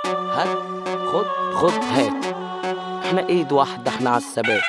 هات خد خد هات احنا ايد واحدة احنا عالثبات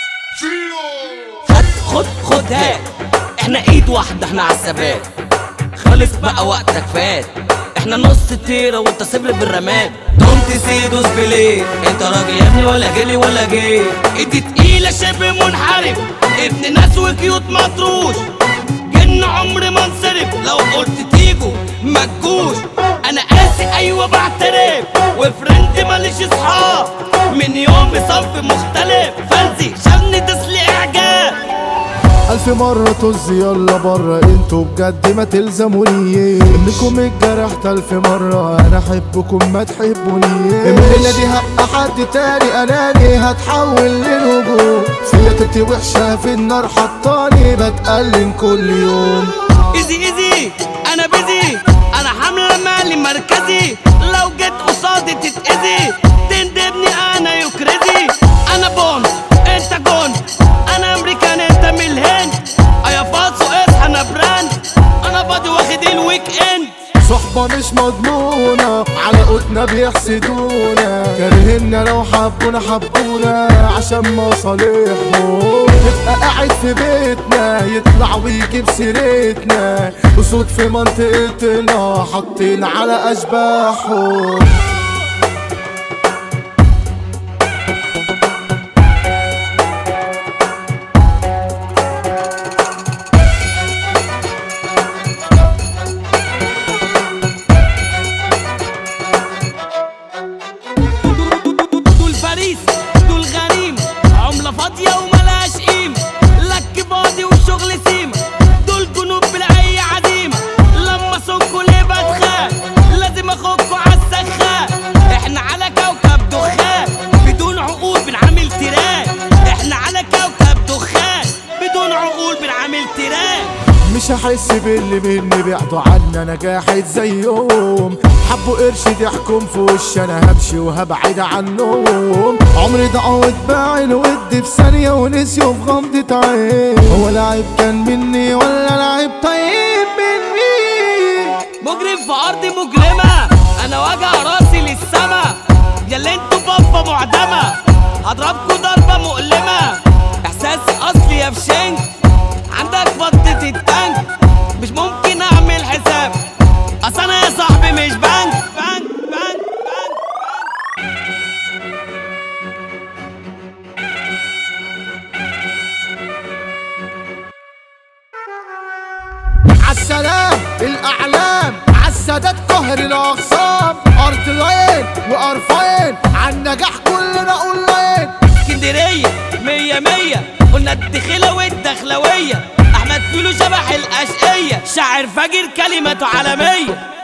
هات خد خد هات احنا ايد واحدة احنا عالثبات خلص بقى وقتك فات احنا نص تيرة وانت صفر بالرماد قمت سيدوس بليه انت راجل يا ابني ولا جلي ولا جي ايدي تقيلة شبه منحرف ابن ناس وكيوت مطروش جن عمر ما انصرف لو قلت تيجوا ما تجوش انا قاسي ايوه بعترف وفرنت ماليش اصحاب من يوم صنف مختلف فانزي شغلني تسلي اعجاب ألف مرة طز يلا برا انتوا بجد ما تلزموني انكم اتجرحت ألف مرة انا احبكم ما تحبوني الليلة دي هبقى حد تاني اناني هتحول للهجوم فيا تبتي وحشة في النار حطاني بتألم كل يوم ايزي ايزي انا بيزي انا حامله مالي مركزي لو جيت قصادي تتاذي تندبني انا يكرزي انا بوند انت جون انا امريكان انت من الهند ايا فاصو اصحى انا براند انا فاضي واخد الويك اند صحبة مش مضمونة على قوتنا بيحسدونا كارهنا لو حبونا حبونا عشان مصالحهم تبقى قاعد في بيتنا يطلع ويجيب سيرتنا وصوت في منطقتنا حاطين على اشباحهم دول فريس دول غريم عملة فاضية وملهاش قيمة لك فاضي والشغل سيمة دول جنوب بالعية عديمة لما صكوا ليه بتخاف لازم اخدكوا عالسخان احنا على كوكب دخان بدون عقول بنعمل تراك احنا على كوكب دخان بدون عقول بنعمل تراك مش هحس باللي مني بعدوا عنا انا جاحد زيهم حبوا قرش ضحكم في وشي انا همشي وهبعد عنهم عمري ضاع واتباع الود في ثانية ونسيوا في غمضة عين هو لعيب كان مني ولا لعيب طيب مني مجرم في ارض مجرمه انا واجع راسي للسما يا اللي انتوا بفه معدمه هضربكوا ضربه مؤلمه احساسي اصلي يا فشنك عندك فضة التانك مش ممكن اعمل حساب اصل انا يا صاحبي مش بنك بنك بنك بنك عالسلام الاعلام عالسادات قهر الاخصام ارض العين وقرفين عالنجاح كلنا اونلاين اسكندريه مية مية قلنا الدخلة والدخلوية احمد فيلو شبح الاشقية شاعر فجر كلمته عالمية